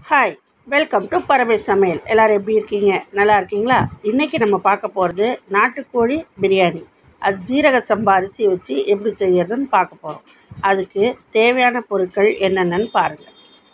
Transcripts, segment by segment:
hi welcome to Paramesh சமையல் எல்லோரும் எப்படி இருக்கீங்க நல்லா இருக்கீங்களா இன்றைக்கி நம்ம பார்க்க போகிறது நாட்டுக்கோழி பிரியாணி அது ஜீரக சம்பா அரிசி வச்சு எப்படி செய்யறதுன்னு பார்க்க போகிறோம் அதுக்கு தேவையான பொருட்கள் என்னென்னு பாருங்கள்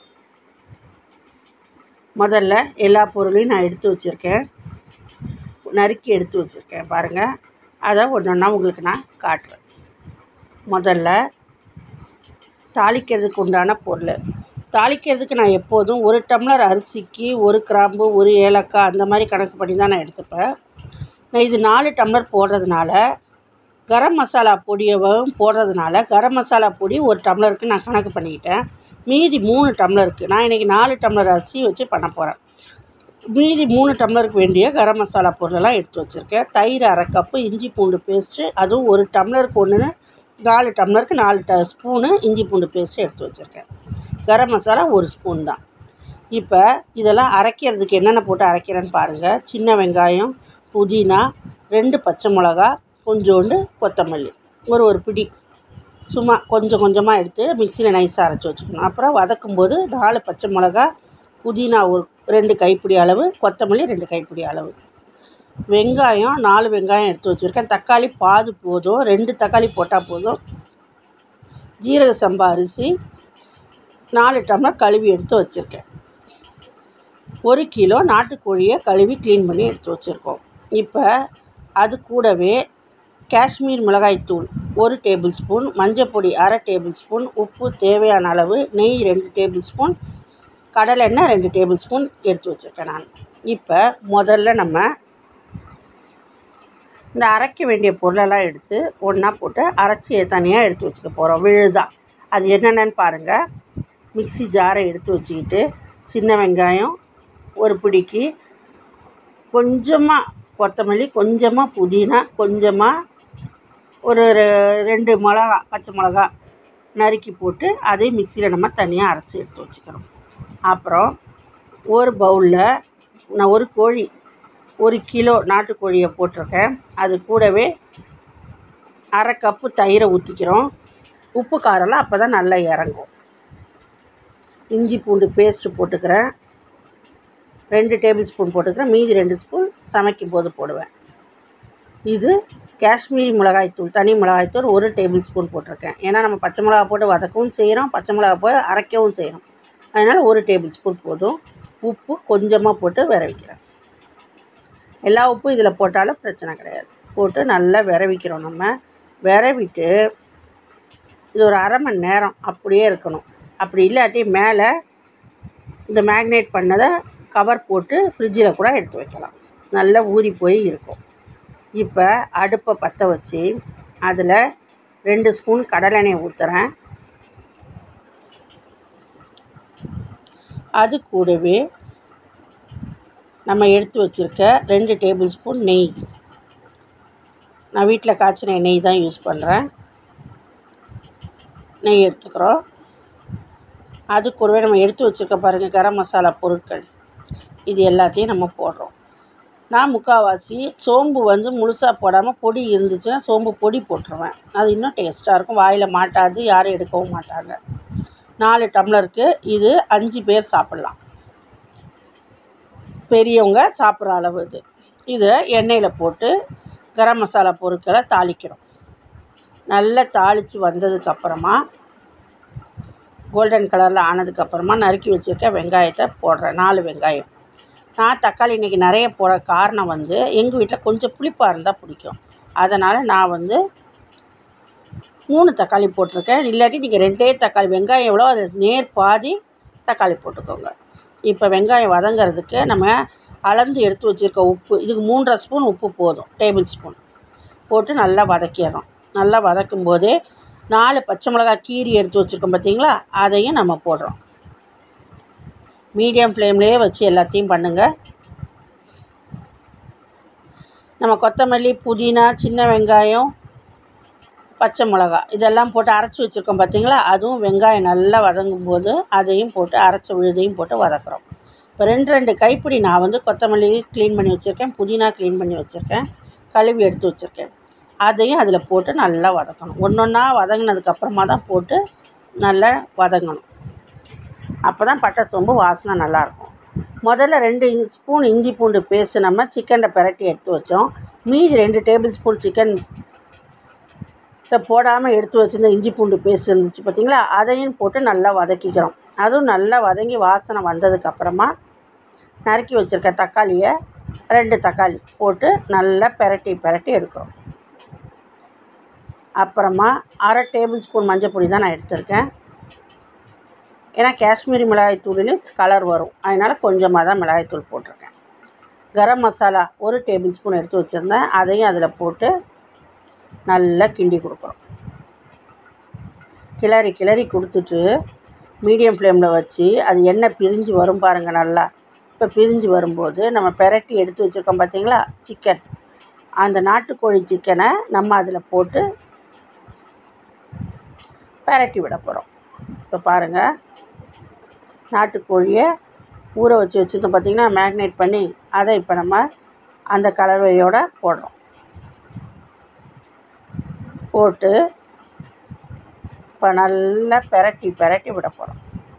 முதல்ல எல்லா பொருளையும் நான் எடுத்து வச்சுருக்கேன் நறுக்கி எடுத்து வச்சுருக்கேன் பாருங்கள் அதை ஒன்று ஒன்றா உங்களுக்கு நான் காட்டுறேன் முதல்ல தாளிக்கிறதுக்கு உண்டான பொருள் தாளிக்கிறதுக்கு நான் எப்போதும் ஒரு டம்ளர் அரிசிக்கு ஒரு கிராம்பு ஒரு ஏலக்காய் அந்த மாதிரி கணக்கு பண்ணி தான் நான் எடுத்துப்பேன் நான் இது நாலு டம்ளர் போடுறதுனால கரம் மசாலா பொடியவும் போடுறதுனால கரம் மசாலா பொடி ஒரு டம்ளருக்கு நான் கணக்கு பண்ணிக்கிட்டேன் மீதி மூணு டம்ளருக்கு நான் இன்றைக்கி நாலு டம்ளர் அரிசி வச்சு பண்ண போகிறேன் மீதி மூணு டம்ளருக்கு வேண்டிய கரம் மசாலா பொருளெல்லாம் எடுத்து வச்சுருக்கேன் தயிர் அரை கப்பு இஞ்சி பூண்டு பேஸ்ட்டு அதுவும் ஒரு டம்ளருக்கு ஒன்று நாலு டம்ளருக்கு நாலு ட ஸ்பூனு இஞ்சி பூண்டு பேஸ்ட்டு எடுத்து வச்சுருக்கேன் கரம் மசாலா ஒரு ஸ்பூன் தான் இப்போ இதெல்லாம் அரைக்கிறதுக்கு என்னென்ன போட்டு அரைக்கிறேன்னு பாருங்கள் சின்ன வெங்காயம் புதினா ரெண்டு பச்சை மிளகா கொஞ்சோண்டு கொத்தமல்லி ஒரு ஒரு பிடி சும்மா கொஞ்சம் கொஞ்சமாக எடுத்து மிக்சியில் நைஸாக அரைச்சி வச்சுக்கணும் அப்புறம் வதக்கும்போது நாலு பச்சை மிளகா புதினா ஒரு ரெண்டு கைப்பிடி அளவு கொத்தமல்லி ரெண்டு கைப்பிடி அளவு வெங்காயம் நாலு வெங்காயம் எடுத்து வச்சுருக்கேன் தக்காளி பாது போதும் ரெண்டு தக்காளி போட்டால் போதும் ஜீரக சம்பா அரிசி நாலு டம்ளர் கழுவி எடுத்து வச்சுருக்கேன் ஒரு கிலோ நாட்டுக்கோழியை கழுவி க்ளீன் பண்ணி எடுத்து வச்சுருக்கோம் இப்போ அது கூடவே காஷ்மீர் மிளகாய்த்தூள் ஒரு டேபிள் ஸ்பூன் மஞ்சப்பொடி அரை டேபிள் ஸ்பூன் உப்பு தேவையான அளவு நெய் ரெண்டு டேபிள் ஸ்பூன் கடலெண்ணெய் ரெண்டு டேபிள் ஸ்பூன் எடுத்து வச்சுருக்கேன் நான் இப்போ முதல்ல நம்ம இந்த அரைக்க வேண்டிய பொருளெல்லாம் எடுத்து ஒன்றா போட்டு அரைச்சி தனியாக எடுத்து வச்சுக்க போகிறோம் விழுதா அது என்னென்னு பாருங்கள் மிக்சி ஜாரை எடுத்து வச்சுக்கிட்டு சின்ன வெங்காயம் ஒரு பிடிக்கு கொஞ்சமாக கொத்தமல்லி கொஞ்சமாக புதினா கொஞ்சமாக ஒரு ரெ- ரெண்டு மிளகா பச்சை மிளகா நறுக்கி போட்டு அதையும் மிக்சியில் நம்ம தனியாக அரைச்சி எடுத்து வச்சுக்கிறோம் அப்புறம் ஒரு பவுலில் நான் ஒரு கோழி ஒரு கிலோ நாட்டுக்கோழியை போட்டிருக்கேன் அது கூடவே அரை கப்பு தயிரை ஊற்றிக்கிறோம் உப்பு காரம்லாம் அப்போ தான் நல்லா இறங்கும் இஞ்சி பூண்டு பேஸ்ட்டு போட்டுக்கிறேன் ரெண்டு டேபிள் ஸ்பூன் போட்டுக்கிறேன் மீதி ரெண்டு ஸ்பூன் சமைக்கும் போது போடுவேன் இது காஷ்மீரி மிளகாய்த்தூள் தனி மிளகாய்த்தூள் ஒரு டேபிள் ஸ்பூன் போட்டிருக்கேன் ஏன்னா நம்ம பச்சை மிளகா போட்டு வதக்கவும் செய்கிறோம் பச்சை மிளகா போய் அரைக்கவும் செய்கிறோம் அதனால் ஒரு டேபிள் ஸ்பூன் போதும் உப்பு கொஞ்சமாக போட்டு விரவிக்கிறேன் எல்லா உப்பும் இதில் போட்டாலும் பிரச்சனை கிடையாது போட்டு நல்லா விரவிக்கிறோம் நம்ம விரவிட்டு இது ஒரு அரை மணி நேரம் அப்படியே இருக்கணும் அப்படி இல்லாட்டி மேலே இந்த மேக்னேட் பண்ணதை கவர் போட்டு ஃப்ரிட்ஜில் கூட எடுத்து வைக்கலாம் நல்லா ஊறி போய் இருக்கும் இப்போ அடுப்பை பற்ற வச்சு அதில் ரெண்டு ஸ்பூன் கடலெண்ணெய் ஊற்றுறேன் அது கூடவே நம்ம எடுத்து வச்சுருக்க ரெண்டு டேபிள் ஸ்பூன் நெய் நான் வீட்டில் காய்ச்சின நெய் தான் யூஸ் பண்ணுறேன் நெய் எடுத்துக்கிறோம் அது கூடவே நம்ம எடுத்து வச்சுருக்க பாருங்கள் கரம் மசாலா பொருட்கள் இது எல்லாத்தையும் நம்ம போடுறோம் நான் முக்கால்வாசி சோம்பு வந்து முழுசாக போடாமல் பொடி இருந்துச்சுன்னா சோம்பு பொடி போட்டுருவேன் அது இன்னும் டேஸ்ட்டாக இருக்கும் வாயில் மாட்டாது யாரும் எடுக்கவும் மாட்டாங்க நாலு டம்ளருக்கு இது அஞ்சு பேர் சாப்பிட்லாம் பெரியவங்க சாப்பிட்ற அளவு இது இதை எண்ணெயில் போட்டு கரம் மசாலா பொருட்களை தாளிக்கிறோம் நல்லா தாளித்து வந்ததுக்கப்புறமா கோல்டன் கலரில் ஆனதுக்கப்புறமா நறுக்கி வச்சுருக்க வெங்காயத்தை போடுறேன் நாலு வெங்காயம் நான் தக்காளி இன்றைக்கி நிறைய போட காரணம் வந்து எங்கள் வீட்டில் கொஞ்சம் புளிப்பாக இருந்தால் பிடிக்கும் அதனால் நான் வந்து மூணு தக்காளி போட்டிருக்கேன் இல்லாட்டி நீங்கள் ரெண்டே தக்காளி வெங்காயம் எவ்வளோ அது நேர் பாதி தக்காளி போட்டுக்கோங்க இப்போ வெங்காயம் வதங்கிறதுக்கு நம்ம அளந்து எடுத்து வச்சுருக்க உப்பு இதுக்கு மூன்றரை ஸ்பூன் உப்பு போதும் டேபிள் ஸ்பூன் போட்டு நல்லா வதக்கிடுறோம் நல்லா வதக்கும் போதே நாலு பச்சை மிளகாய் கீரி எடுத்து வச்சுருக்கோம் பார்த்தீங்களா அதையும் நம்ம போடுறோம் மீடியம் ஃப்ளேம்லேயே வச்சு எல்லாத்தையும் பண்ணுங்கள் நம்ம கொத்தமல்லி புதினா சின்ன வெங்காயம் பச்சை மிளகா இதெல்லாம் போட்டு அரைச்சி வச்சுருக்கோம் பார்த்தீங்களா அதுவும் வெங்காயம் நல்லா வதங்கும் போது அதையும் போட்டு அரைச்ச விழுதையும் போட்டு வதக்குறோம் இப்போ ரெண்டு ரெண்டு கைப்பிடி நான் வந்து கொத்தமல்லி க்ளீன் பண்ணி வச்சுருக்கேன் புதினா க்ளீன் பண்ணி வச்சுருக்கேன் கழுவி எடுத்து வச்சுருக்கேன் அதையும் அதில் போட்டு நல்லா வதக்கணும் ஒன்று ஒன்றா வதங்கினதுக்கப்புறமா தான் போட்டு நல்லா வதங்கணும் அப்போ தான் பட்டை சோம்பு வாசனை நல்லாயிருக்கும் முதல்ல ரெண்டு இன் ஸ்பூன் இஞ்சி பூண்டு பேஸ்ட்டு நம்ம சிக்கனில் பிரட்டி எடுத்து வச்சோம் மீதி ரெண்டு டேபிள் ஸ்பூன் சிக்கன் போடாமல் எடுத்து வச்சுருந்த இஞ்சி பூண்டு பேஸ்ட் இருந்துச்சு பார்த்தீங்களா அதையும் போட்டு நல்லா வதக்கிக்கிறோம் அதுவும் நல்லா வதங்கி வாசனை வந்ததுக்கப்புறமா நறுக்கி வச்சுருக்க தக்காளியை ரெண்டு தக்காளி போட்டு நல்லா பெரட்டி பெரட்டி எடுக்கிறோம் அப்புறமா அரை டேபிள் ஸ்பூன் மஞ்சள் பொடி தான் நான் எடுத்திருக்கேன் ஏன்னா காஷ்மீரி மிளகாய் தூளில் கலர் வரும் அதனால் கொஞ்சமாக தான் மிளகாய்த்தூள் போட்டிருக்கேன் கரம் மசாலா ஒரு டேபிள் ஸ்பூன் எடுத்து வச்சுருந்தேன் அதையும் அதில் போட்டு நல்லா கிண்டி கொடுக்குறோம் கிளறி கிளறி கொடுத்துட்டு மீடியம் ஃப்ளேமில் வச்சு அது எண்ணெய் பிரிஞ்சு வரும் பாருங்கள் நல்லா இப்போ பிரிஞ்சு வரும்போது நம்ம பெரட்டி எடுத்து வச்சுருக்கோம் பார்த்தீங்களா சிக்கன் அந்த நாட்டுக்கோழி சிக்கனை நம்ம அதில் போட்டு பெரட்டி விட போகிறோம் இப்போ பாருங்கள் நாட்டுக்கோழியை ஊற வச்சு வச்சுருந்தோம் பார்த்திங்கன்னா மேக்னேட் பண்ணி அதை இப்போ நம்ம அந்த கலவையோடு போடுறோம் போட்டு இப்போ நல்லா பெரட்டி பெரட்டி விட போகிறோம்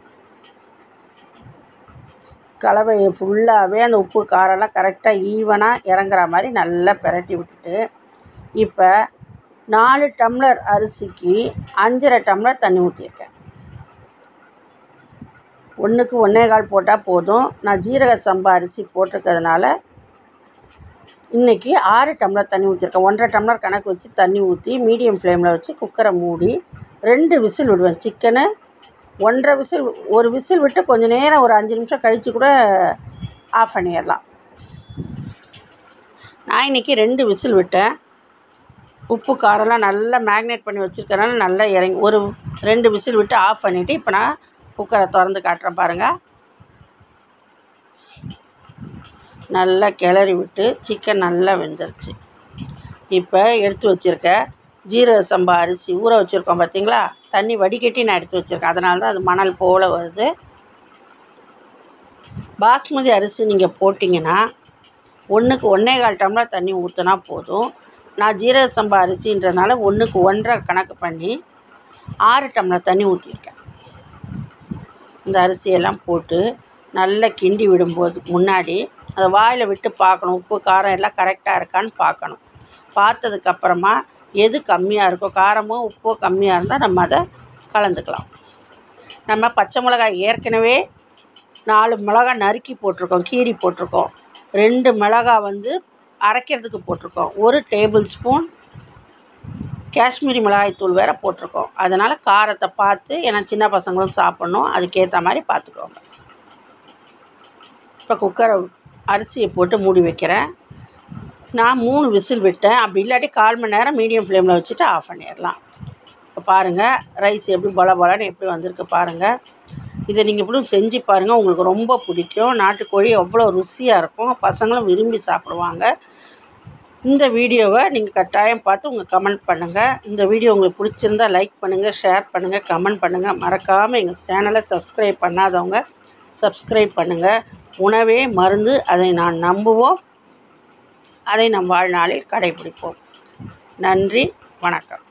கலவையை ஃபுல்லாகவே அந்த உப்பு காரம்லாம் கரெக்டாக ஈவனாக இறங்குற மாதிரி நல்லா பெரட்டி விட்டுட்டு இப்போ நாலு டம்ளர் அரிசிக்கு அஞ்சரை டம்ளர் தண்ணி ஊற்றிருக்கேன் ஒன்றுக்கு ஒன்றே கால் போட்டால் போதும் நான் ஜீரக சம்பா அரிசி போட்டிருக்கிறதுனால இன்றைக்கி ஆறு டம்ளர் தண்ணி ஊற்றிருக்கேன் ஒன்றரை டம்ளர் கணக்கு வச்சு தண்ணி ஊற்றி மீடியம் ஃப்ளேமில் வச்சு குக்கரை மூடி ரெண்டு விசில் விடுவேன் சிக்கனை ஒன்றரை விசில் ஒரு விசில் விட்டு கொஞ்சம் நேரம் ஒரு அஞ்சு நிமிஷம் கழித்து கூட ஆஃப் பண்ணிடலாம் நான் இன்றைக்கி ரெண்டு விசில் விட்டேன் உப்பு காரம்லாம் நல்லா மேக்னேட் பண்ணி வச்சுருக்கறனால நல்லா இறங்கி ஒரு ரெண்டு விசில் விட்டு ஆஃப் பண்ணிவிட்டு இப்போ நான் குக்கரை திறந்து காட்டுறேன் பாருங்கள் நல்லா கிளறி விட்டு சிக்கன் நல்லா வெந்துருச்சு இப்போ எடுத்து வச்சுருக்க ஜீரக சம்பா அரிசி ஊற வச்சுருக்கோம் பார்த்தீங்களா தண்ணி வடிகட்டி நான் எடுத்து வச்சுருக்கேன் அதனால தான் அது மணல் போல் வருது பாஸ்மதி அரிசி நீங்கள் போட்டிங்கன்னா ஒன்றுக்கு ஒன்றே கால் டம்ளர் தண்ணி ஊற்றினா போதும் நான் ஜீரக சம்பா அரிசின்றதுனால ஒன்றுக்கு ஒன்றரை கணக்கு பண்ணி ஆறு டம்ளர் தண்ணி ஊற்றிருக்கேன் இந்த அரிசியெல்லாம் போட்டு நல்லா கிண்டி விடும்போது முன்னாடி அதை வாயில் விட்டு பார்க்கணும் உப்பு காரம் எல்லாம் கரெக்டாக இருக்கான்னு பார்க்கணும் பார்த்ததுக்கப்புறமா எது கம்மியாக இருக்கோ காரமோ உப்போ கம்மியாக இருந்தால் நம்ம அதை கலந்துக்கலாம் நம்ம பச்சை மிளகாய் ஏற்கனவே நாலு மிளகாய் நறுக்கி போட்டிருக்கோம் கீரி போட்டிருக்கோம் ரெண்டு மிளகாய் வந்து அரைக்கிறதுக்கு போட்டிருக்கோம் ஒரு டேபிள் ஸ்பூன் காஷ்மீரி மிளகாய் தூள் வேறு போட்டிருக்கோம் அதனால் காரத்தை பார்த்து ஏன்னா சின்ன பசங்களும் சாப்பிட்ணும் அதுக்கேற்ற மாதிரி பார்த்துக்கோங்க இப்போ குக்கரை அரிசியை போட்டு மூடி வைக்கிறேன் நான் மூணு விசில் விட்டேன் அப்படி இல்லாட்டி கால் மணி நேரம் மீடியம் ஃப்ளேமில் வச்சுட்டு ஆஃப் பண்ணிடலாம் இப்போ பாருங்கள் ரைஸ் எப்படி பல பலன்னு எப்படி வந்திருக்கு பாருங்கள் இதை நீங்கள் இப்படி செஞ்சு பாருங்கள் உங்களுக்கு ரொம்ப பிடிக்கும் நாட்டுக்கோழி எவ்வளோ ருசியாக இருக்கும் பசங்களும் விரும்பி சாப்பிடுவாங்க இந்த வீடியோவை நீங்கள் கட்டாயம் பார்த்து உங்கள் கமெண்ட் பண்ணுங்கள் இந்த வீடியோ உங்களுக்கு பிடிச்சிருந்தா லைக் பண்ணுங்கள் ஷேர் பண்ணுங்கள் கமெண்ட் பண்ணுங்கள் மறக்காமல் எங்கள் சேனலை சப்ஸ்கிரைப் பண்ணாதவங்க சப்ஸ்கிரைப் பண்ணுங்கள் உணவே மருந்து அதை நான் நம்புவோம் அதை நம் வாழ்நாளில் கடைபிடிப்போம் நன்றி வணக்கம்